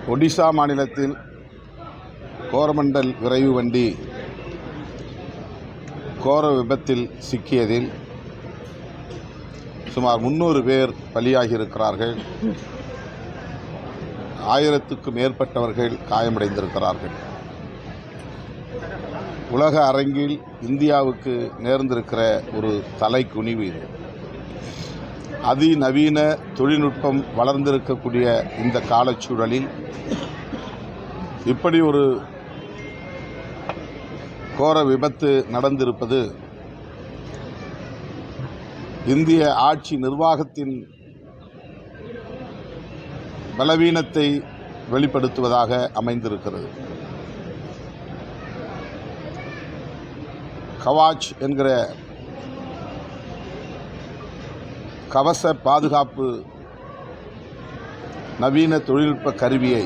ஒடிசா மாநிலத்தில் கோரமண்டல் விரைவு வண்டி கோர விபத்தில் சிக்கியதில் சுமார் முன்னூறு பேர் பலியாகியிருக்கிறார்கள் ஆயிரத்துக்கும் மேற்பட்டவர்கள் காயமடைந்திருக்கிறார்கள் உலக அரங்கில் இந்தியாவுக்கு நேர்ந்திருக்கிற ஒரு தலைக்குனிவு இது அதிநவீன தொழில்நுட்பம் வளர்ந்திருக்கக்கூடிய இந்த காலச்சூழலில் இப்படி ஒரு கோர விபத்து நடந்திருப்பது இந்திய ஆட்சி நிர்வாகத்தின் பலவீனத்தை வெளிப்படுத்துவதாக அமைந்திருக்கிறது கவாச் என்கிற கவச பாதுகாப்பு நவீன தொழில்நுட்ப கருவியை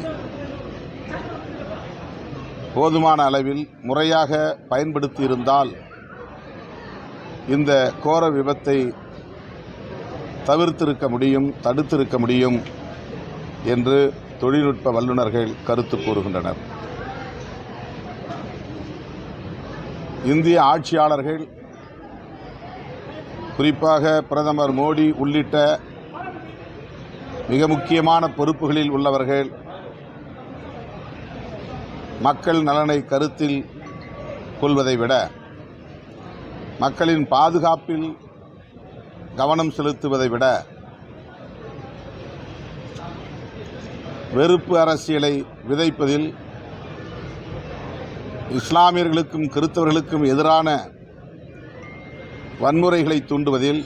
போதுமான அளவில் முறையாக பயன்படுத்தியிருந்தால் இந்த கோர விபத்தை தவிர்த்திருக்க முடியும் தடுத்திருக்க முடியும் என்று தொழில்நுட்ப வல்லுநர்கள் கருத்து கூறுகின்றனர் இந்திய ஆட்சியாளர்கள் குறிப்பாக பிரதமர் மோடி உள்ளிட்ட மிக முக்கியமான பொறுப்புகளில் உள்ளவர்கள் மக்கள் நலனை கருத்தில் கொள்வதை விட மக்களின் பாதுகாப்பில் கவனம் செலுத்துவதை விட வெறுப்பு அரசியலை விதைப்பதில் இஸ்லாமியர்களுக்கும் கிறிஸ்தவர்களுக்கும் எதிரான வன்முறைகளை தூண்டுவதில்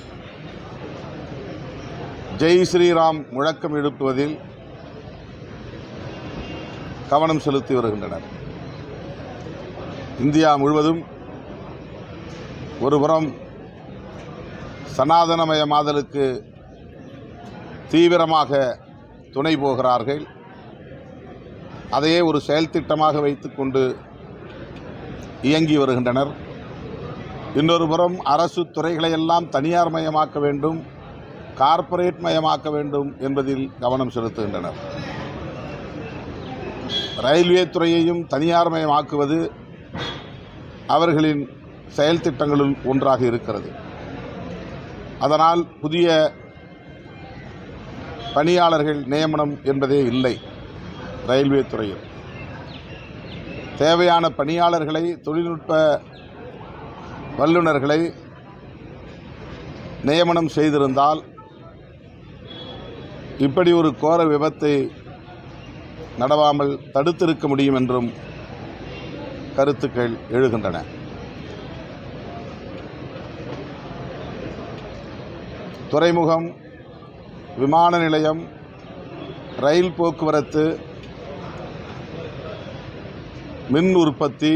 ஜெய் ஸ்ரீராம் முழக்கம் எழுப்புவதில் கவனம் செலுத்தி வருகின்றனர் இந்தியா முழுவதும் ஒருபுறம் சனாதனமயமாதலுக்கு தீவிரமாக துணை போகிறார்கள் அதையே ஒரு செயல் திட்டமாக வைத்துக்கொண்டு இயங்கி வருகின்றனர் இன்னொரு புறம் அரசு துறைகளை எல்லாம் தனியார் மயமாக்க வேண்டும் கார்ப்பரேட் மயமாக்க வேண்டும் என்பதில் கவனம் செலுத்துகின்றனர் ரயில்வே துறையையும் தனியார் மயமாக்குவது அவர்களின் செயல் திட்டங்களுள் ஒன்றாக இருக்கிறது அதனால் புதிய பணியாளர்கள் நியமனம் என்பதே இல்லை ரயில்வே துறையில் தேவையான பணியாளர்களை தொழில்நுட்ப வல்லுநர்களை நியமனம் செய்திருந்தால் இப்படி ஒரு கோர விபத்தை நடவாமல் தடுத்திருக்க முடியும் என்றும் கருத்துக்கள் எழுகின்றன துறைமுகம் விமான நிலையம் ரயில் போக்குவரத்து மின் உற்பத்தி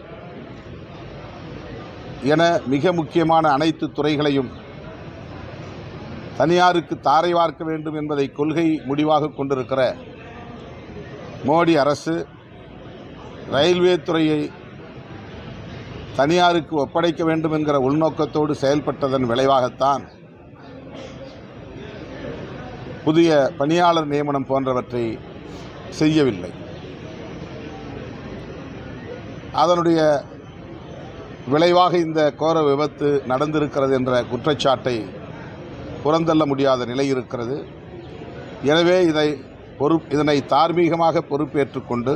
என மிக முக்கியமான அனைத்து துறைகளையும் தனியாருக்கு தாரை வார்க்க வேண்டும் என்பதை கொள்கை முடிவாக கொண்டிருக்கிற மோடி அரசு ரயில்வே துறையை தனியாருக்கு ஒப்படைக்க வேண்டும் என்கிற உள்நோக்கத்தோடு செயல்பட்டதன் விளைவாகத்தான் புதிய பணியாளர் நியமனம் போன்றவற்றை செய்யவில்லை அதனுடைய விளைவாக இந்த கோர விபத்து நடந்திருக்கிறது என்ற குற்றச்சாட்டை புறந்தள்ள முடியாத நிலை இருக்கிறது எனவே இதை பொறு இதனை தார்மீகமாக பொறுப்பேற்றுக்கொண்டு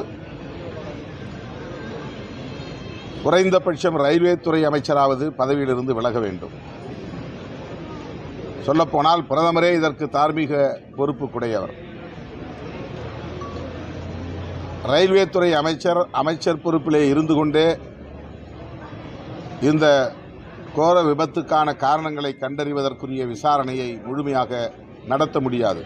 குறைந்தபட்சம் ரயில்வே துறை அமைச்சராவது பதவியிலிருந்து விலக வேண்டும் சொல்லப்போனால் பிரதமரே இதற்கு தார்மீக பொறுப்பு குடையவர் ரயில்வே துறை அமைச்சர் அமைச்சர் பொறுப்பிலே இருந்து கொண்டே இந்த கோர விபத்துக்கான காரணங்களை கண்டறிவதற்குரிய விசாரணையை முழுமையாக நடத்த முடியாது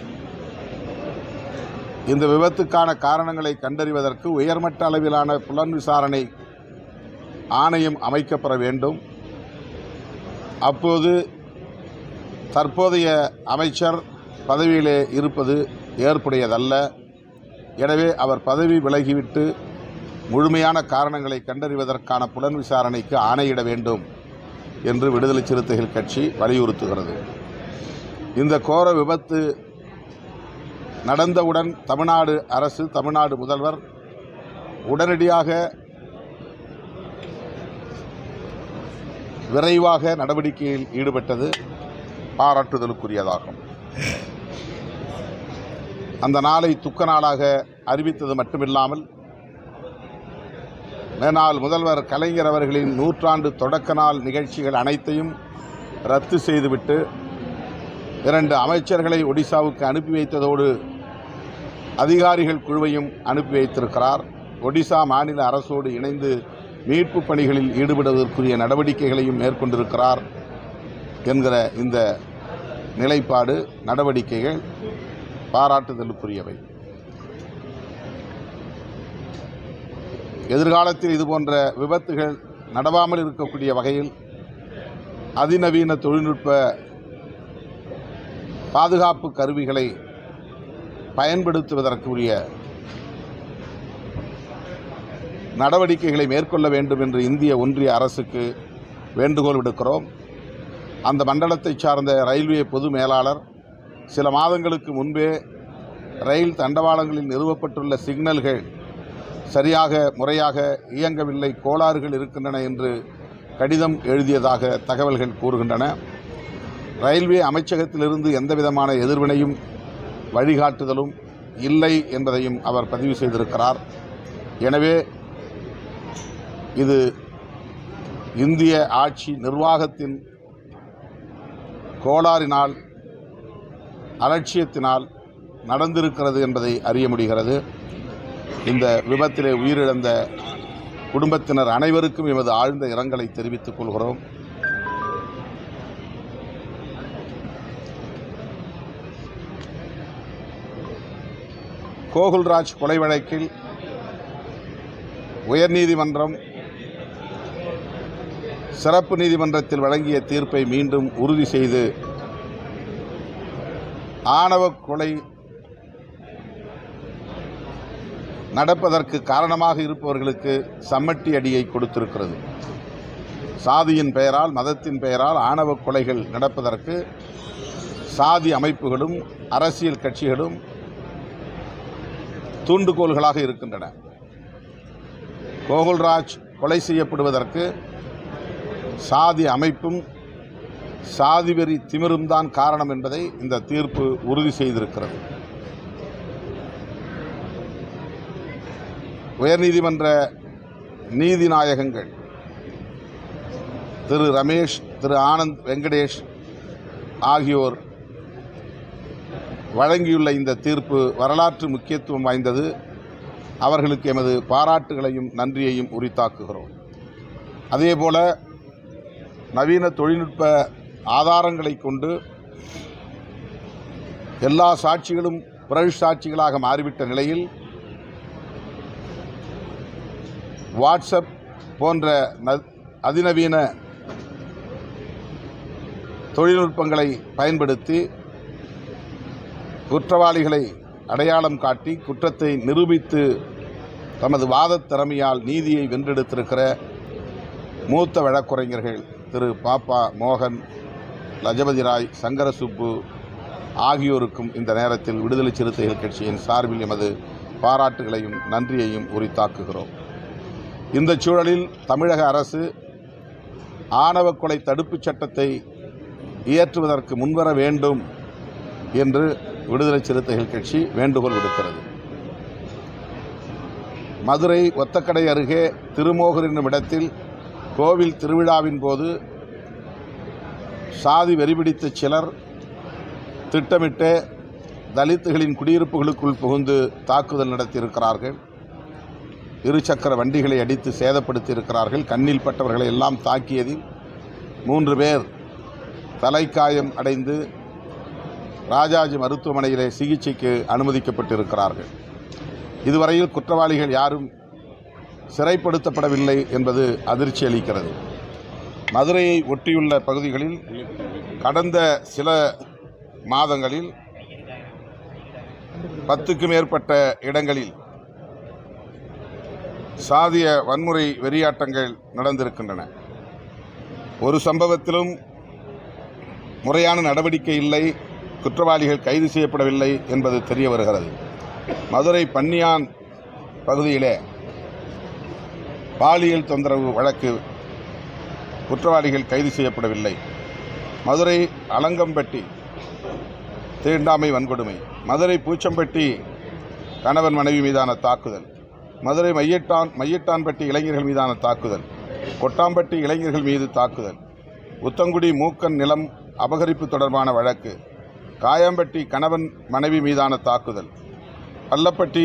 இந்த விபத்துக்கான காரணங்களை கண்டறிவதற்கு உயர்மட்ட அளவிலான புலன் விசாரணை ஆணையம் அமைக்கப்பெற வேண்டும் அப்போது தற்போதைய அமைச்சர் பதவியிலே இருப்பது ஏற்புடையதல்ல எனவே அவர் பதவி விலகிவிட்டு முழுமையான காரணங்களை கண்டறிவதற்கான புலன் விசாரணைக்கு ஆணையிட வேண்டும் என்று விடுதலை சிறுத்தைகள் கட்சி வலியுறுத்துகிறது இந்த கோர விபத்து நடந்தவுடன் தமிழ்நாடு அரசு தமிழ்நாடு முதல்வர் உடனடியாக விரைவாக நடவடிக்கையில் ஈடுபட்டது பாராட்டுதலுக்குரியதாகும் அந்த நாளை துக்க நாளாக அறிவித்தது மட்டுமில்லாமல் மேனாள் முதல்வர் கலைஞர் அவர்களின் நூற்றாண்டு தொடக்க நாள் நிகழ்ச்சிகள் அனைத்தையும் ரத்து செய்துவிட்டு இரண்டு அமைச்சர்களை ஒடிசாவுக்கு அனுப்பி வைத்ததோடு அதிகாரிகள் குழுவையும் அனுப்பி வைத்திருக்கிறார் ஒடிசா மாநில அரசோடு இணைந்து மீட்பு பணிகளில் ஈடுபடுவதற்குரிய நடவடிக்கைகளையும் மேற்கொண்டிருக்கிறார் என்கிற இந்த நிலைப்பாடு நடவடிக்கைகள் பாராட்டுதலுக்குரியவை எதிர்காலத்தில் இதுபோன்ற விபத்துகள் நடவாமல் இருக்கக்கூடிய வகையில் அதிநவீன தொழில்நுட்ப பாதுகாப்பு கருவிகளை பயன்படுத்துவதற்குரிய நடவடிக்கைகளை மேற்கொள்ள வேண்டும் என்று இந்திய ஒன்றிய அரசுக்கு வேண்டுகோள் விடுக்கிறோம் அந்த மண்டலத்தை சார்ந்த ரயில்வே பொது மேலாளர் சில மாதங்களுக்கு முன்பே ரயில் தண்டவாளங்களில் நிறுவப்பட்டுள்ள சிக்னல்கள் சரியாக முறையாக இயங்கவில்லை கோளாறுகள் இருக்கின்றன என்று கடிதம் எழுதியதாக தகவல்கள் கூறுகின்றன ரயில்வே அமைச்சகத்திலிருந்து எந்தவிதமான எதிர்வினையும் வழிகாட்டுதலும் இல்லை என்பதையும் அவர் பதிவு செய்திருக்கிறார் எனவே இது இந்திய ஆட்சி நிர்வாகத்தின் கோளாறினால் அலட்சியத்தினால் நடந்திருக்கிறது என்பதை அறிய முடிகிறது இந்த விபத்திலே உயிரிழந்த குடும்பத்தினர் அனைவருக்கும் எமது ஆழ்ந்த இரங்கலை தெரிவித்துக் கொள்கிறோம் கோகுல்ராஜ் கொலை வழக்கில் உயர்நீதிமன்றம் சிறப்பு நீதிமன்றத்தில் வழங்கிய தீர்ப்பை மீண்டும் உறுதி செய்து ஆணவ கொலை நடப்பதற்கு காரணமாக இருப்பவர்களுக்கு சம்மட்டி அடியை கொடுத்திருக்கிறது சாதியின் பெயரால் மதத்தின் பெயரால் ஆணவ கொலைகள் நடப்பதற்கு சாதி அமைப்புகளும் அரசியல் கட்சிகளும் தூண்டுகோல்களாக இருக்கின்றன கோகுல்ராஜ் கொலை செய்யப்படுவதற்கு சாதி அமைப்பும் சாதி வெறி திமிரும் தான் காரணம் என்பதை இந்த தீர்ப்பு உறுதி செய்திருக்கிறது உயர்நீதிமன்ற நீதிநாயகங்கள் திரு ரமேஷ் திரு ஆனந்த் வெங்கடேஷ் ஆகியோர் வழங்கியுள்ள இந்த தீர்ப்பு வரலாற்று முக்கியத்துவம் வாய்ந்தது அவர்களுக்கு எமது பாராட்டுகளையும் நன்றியையும் உரித்தாக்குகிறோம் அதேபோல நவீன தொழில்நுட்ப ஆதாரங்களை கொண்டு எல்லா சாட்சிகளும் பிறகு சாட்சிகளாக மாறிவிட்ட நிலையில் வாட்ஸ்அப் போன்ற ந- அதிநவீன தொழில்நுட்பங்களை பயன்படுத்தி குற்றவாளிகளை அடையாளம் காட்டி குற்றத்தை நிரூபித்து தமது வாதத் திறமையால் நீதியை வென்றெடுத்திருக்கிற மூத்த வழக்குரைஞர்கள் திரு பாப்பா மோகன் லஜபதி ராய் சங்கர சுப்பு ஆகியோருக்கும் இந்த நேரத்தில் விடுதலை சிறுத்தைகள் கட்சியின் சார்பில் எமது பாராட்டுகளையும் நன்றியையும் உரித்தாக்குகிறோம் இந்த சூழலில் தமிழக அரசு ஆணவ கொலை தடுப்புச் சட்டத்தை இயற்றுவதற்கு முன்வர வேண்டும் என்று விடுதலை சிறுத்தைகள் கட்சி வேண்டுகோள் விடுக்கிறது மதுரை ஒத்தக்கடை அருகே திருமோகர் என்னும் இடத்தில் கோவில் திருவிழாவின் போது சாதி வெறிபிடித்த சிலர் திட்டமிட்டு தலித்துகளின் குடியிருப்புகளுக்குள் புகுந்து தாக்குதல் நடத்தியிருக்கிறார்கள் இருசக்கர வண்டிகளை அடித்து சேதப்படுத்தி இருக்கிறார்கள் கண்ணில் பட்டவர்களை எல்லாம் தாக்கியதில் மூன்று பேர் தலைக்காயம் அடைந்து ராஜாஜி மருத்துவமனையிலே சிகிச்சைக்கு அனுமதிக்கப்பட்டிருக்கிறார்கள் இதுவரையில் குற்றவாளிகள் யாரும் சிறைப்படுத்தப்படவில்லை என்பது அதிர்ச்சி அளிக்கிறது மதுரையை ஒட்டியுள்ள பகுதிகளில் கடந்த சில மாதங்களில் பத்துக்கு மேற்பட்ட இடங்களில் சாதிய வன்முறை வெறியாட்டங்கள் நடந்திருக்கின்றன ஒரு சம்பவத்திலும் முறையான நடவடிக்கை இல்லை குற்றவாளிகள் கைது செய்யப்படவில்லை என்பது தெரிய வருகிறது மதுரை பன்னியான் பகுதியிலே பாலியல் தொந்தரவு வழக்கு குற்றவாளிகள் கைது செய்யப்படவில்லை மதுரை அலங்கம்பட்டி தீண்டாமை வன்கொடுமை மதுரை பூச்சம்பட்டி கணவன் மனைவி மீதான தாக்குதல் மதுரை மையட்டான் மையட்டான்பட்டி இளைஞர்கள் மீதான தாக்குதல் கொட்டாம்பட்டி இளைஞர்கள் மீது தாக்குதல் உத்தங்குடி மூக்கன் நிலம் அபகரிப்பு தொடர்பான வழக்கு காயம்பட்டி கணவன் மனைவி மீதான தாக்குதல் பள்ளப்பட்டி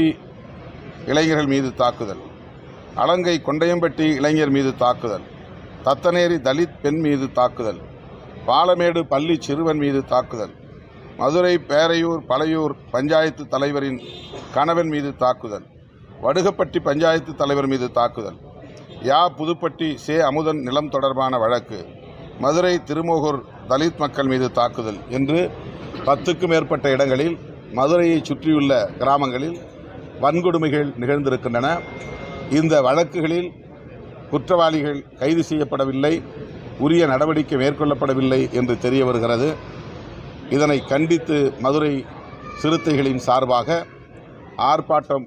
இளைஞர்கள் மீது தாக்குதல் அலங்கை கொண்டையம்பட்டி இளைஞர் மீது தாக்குதல் தத்தனேரி தலித் பெண் மீது தாக்குதல் பாலமேடு பள்ளி சிறுவன் மீது தாக்குதல் மதுரை பேரையூர் பழையூர் பஞ்சாயத்து தலைவரின் கணவன் மீது தாக்குதல் வடுகப்பட்டி பஞ்சாயத்து தலைவர் மீது தாக்குதல் யா புதுப்பட்டி சே அமுதன் நிலம் தொடர்பான வழக்கு மதுரை திருமோகூர் தலித் மக்கள் மீது தாக்குதல் என்று பத்துக்கும் மேற்பட்ட இடங்களில் மதுரையை சுற்றியுள்ள கிராமங்களில் வன்கொடுமைகள் நிகழ்ந்திருக்கின்றன இந்த வழக்குகளில் குற்றவாளிகள் கைது செய்யப்படவில்லை உரிய நடவடிக்கை மேற்கொள்ளப்படவில்லை என்று தெரிய வருகிறது இதனை கண்டித்து மதுரை சிறுத்தைகளின் சார்பாக ஆர்ப்பாட்டம்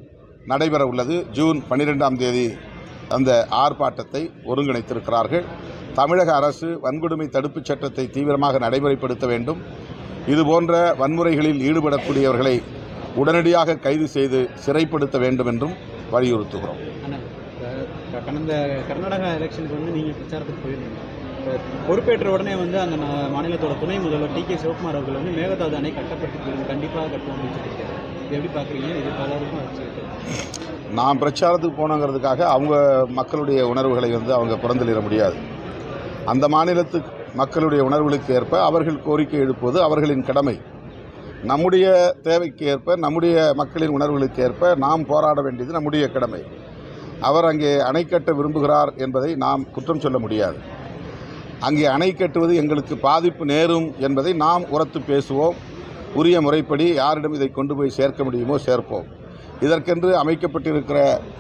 நடைபெற உள்ளது ஜூன் பன்னிரெண்டாம் தேதி அந்த ஆர்ப்பாட்டத்தை ஒருங்கிணைத்திருக்கிறார்கள் தமிழக அரசு வன்கொடுமை தடுப்புச் சட்டத்தை தீவிரமாக நடைமுறைப்படுத்த வேண்டும் இதுபோன்ற வன்முறைகளில் ஈடுபடக்கூடியவர்களை உடனடியாக கைது செய்து சிறைப்படுத்த வேண்டும் என்றும் வலியுறுத்துகிறோம் ஆனால் க- கடந்த கர்நாடகா எலெக்ஷனுக்கு வந்து நீங்கள் பிரச்சாரத்துக்கு போயிருந்தீங்க இப்ப பொறுப்பேற்ற உடனே வந்து அந்த நா- மாநிலத்தோட துணை முதல்வர் டி கே சிவகுமார் அவர்கள் வந்து மேகதாது அணை கட்டப்பட்டு கண்டிப்பாக கட்டுவோம் அப்படின்னு சொல்லியிருக்காரு இது எப்படி பார்க்குறீங்க இது பலருக்கும் வச்சுக்கிட்டு நான் பிரச்சாரத்துக்கு போனோங்கிறதுக்காக அவங்க மக்களுடைய உணர்வுகளை வந்து அவங்க புறந்தளிட முடியாது அந்த மாநிலத்து மக்களுடைய உணர்வுகளுக்கு ஏற்ப அவர்கள் கோரிக்கை எழுப்புவது அவர்களின் கடமை நம்முடைய தேவைக்கு ஏற்ப நம்முடைய மக்களின் உணர்வுகளுக்கு ஏற்ப நாம் போராட வேண்டியது நம்முடைய கடமை அவர் அங்கே அணை கட்ட விரும்புகிறார் என்பதை நாம் குற்றம் சொல்ல முடியாது அங்கே அணை கட்டுவது எங்களுக்கு பாதிப்பு நேரும் என்பதை நாம் உரத்து பேசுவோம் உரிய முறைப்படி யாரிடம் இதை கொண்டு போய் சேர்க்க முடியுமோ சேர்ப்போம் இதற்கென்று அமைக்கப்பட்டிருக்கிற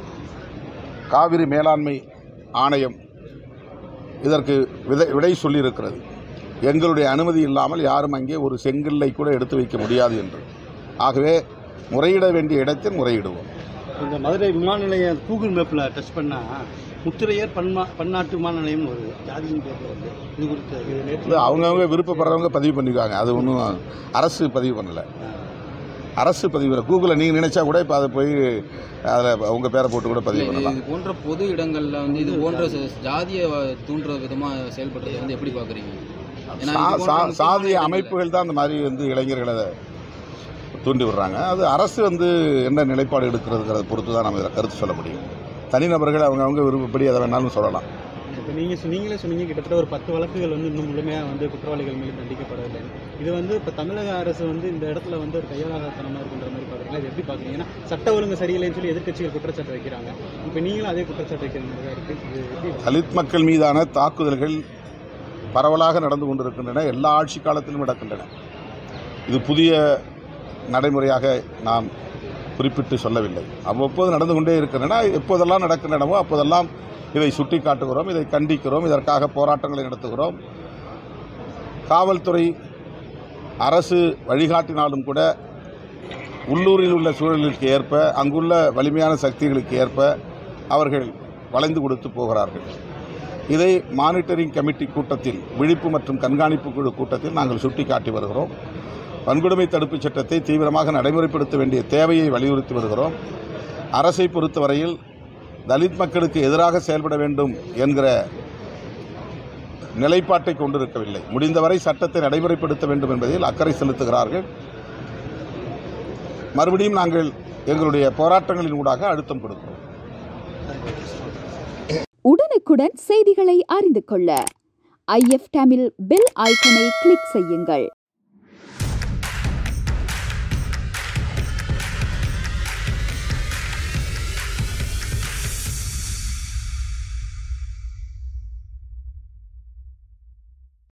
காவிரி மேலாண்மை ஆணையம் இதற்கு விதை விடை சொல்லியிருக்கிறது எங்களுடைய அனுமதி இல்லாமல் யாரும் அங்கே ஒரு செங்கல்லை கூட எடுத்து வைக்க முடியாது என்று ஆகவே முறையிட வேண்டிய இடத்தில் முறையிடுவோம் இந்த மதுரை விமான நிலையம் கூகுள் மேப்பில் டச் பண்ணால் முத்திரையர் பன்மா பன்னாட்டு விமான நிலையம்னு வருது ஜாதியின் பேரில் வந்து இது குறித்து இது இது நேற்று அவங்கவுங்க விருப்பப்படுறவங்க பதிவு பண்ணிக்குவாங்க அது ஒன்றும் அரசு பதிவு பண்ணலை அரசு பதிவு பண்ணல. கூகுளில் நீங்கள் நினைச்சா கூட இப்போ அதை போய் அதில் உங்கள் பேரை போட்டு கூட பதிவு பண்ணலாம் இது போன்ற பொது இடங்கள்ல வந்து இது போன்ற ச- ஜாதிய வ- தூண்டுற விதமா செயல்படுறதை வந்து எப்படி பாக்குறீங்க ஏன்னா சா- இது போன்ற சா- முக்கியமான சாதிய இடங்கள்ல- அமைப்புகள் தான் அந்த மாதிரி வந்து இளைஞர்களை தூண்டி விடுறாங்க அது அரசு வந்து என்ன நிலைப்பாடு எடுக்கிறதுங்கிறத பொறுத்து தான் நம்ம இதில் கருத்து சொல்ல முடியும் தனிநபர்கள் அவங்கவுங்க விருப்பப்படி எதை வேணாலும் சொல்லலாம் இப்போ நீங்கள் நீங்களே சொன்னீங்க கிட்டத்தட்ட ஒரு பத்து வழக்குகள் வந்து இன்னும் முழுமையாக வந்து குற்றவாளிகள் மீது தண்டிக்கப்படவில்லை இது வந்து இப்போ தமிழக அரசு வந்து இந்த இடத்துல வந்து ஒரு கையாளாதனமாக இருக்குன்ற மாதிரி பார்க்குறீங்களா இது எப்படி பார்க்குறீங்க ஏன்னா சட்ட ஒழுங்கு சரியில்லைன்னு சொல்லி எதிர்க்கட்சிகள் குற்றச்சாட்டு வைக்கிறாங்க இப்போ நீங்களும் அதே குற்றச்சாட்டு வைக்கிற மாதிரி தான் இருக்குது இது எப்படி தலித் மக்கள் மீதான தாக்குதல்கள் பரவலாக நடந்து கொண்டிருக்கின்றன எல்லா ஆட்சி காலத்திலும் நடக்கின்றன இது புதிய நடைமுறையாக நாம் குறிப்பிட்டு சொல்லவில்லை அவ்வப்போது நடந்து கொண்டே இருக்கின்றன எப்போதெல்லாம் நடக்கின்றனவோ அப்போதெல்லாம் இதை சுட்டி காட்டுகிறோம் இதை கண்டிக்கிறோம் இதற்காக போராட்டங்களை நடத்துகிறோம் காவல்துறை அரசு வழிகாட்டினாலும் கூட உள்ளூரில் உள்ள சூழலுக்கு ஏற்ப அங்குள்ள வலிமையான சக்திகளுக்கு ஏற்ப அவர்கள் வளைந்து கொடுத்து போகிறார்கள் இதை மானிட்டரிங் கமிட்டி கூட்டத்தில் விழிப்பு மற்றும் கண்காணிப்பு குழு கூட்டத்தில் நாங்கள் சுட்டிக்காட்டி வருகிறோம் வன்கொடுமை தடுப்புச் சட்டத்தை தீவிரமாக நடைமுறைப்படுத்த வேண்டிய தேவையை வலியுறுத்தி வருகிறோம் அரசை பொறுத்தவரையில் தலித் மக்களுக்கு எதிராக செயல்பட வேண்டும் என்கிற நிலைப்பாட்டை கொண்டிருக்கவில்லை முடிந்தவரை சட்டத்தை நடைமுறைப்படுத்த வேண்டும் என்பதில் அக்கறை செலுத்துகிறார்கள் மறுபடியும் நாங்கள் எங்களுடைய போராட்டங்களின் ஊடாக அழுத்தம் கொடுக்கிறோம் உடனுக்குடன் செய்திகளை அறிந்து கொள்ள ஐஎஃப் தமிழ் பெல் ஐக்கனை கிளிக் செய்யுங்கள்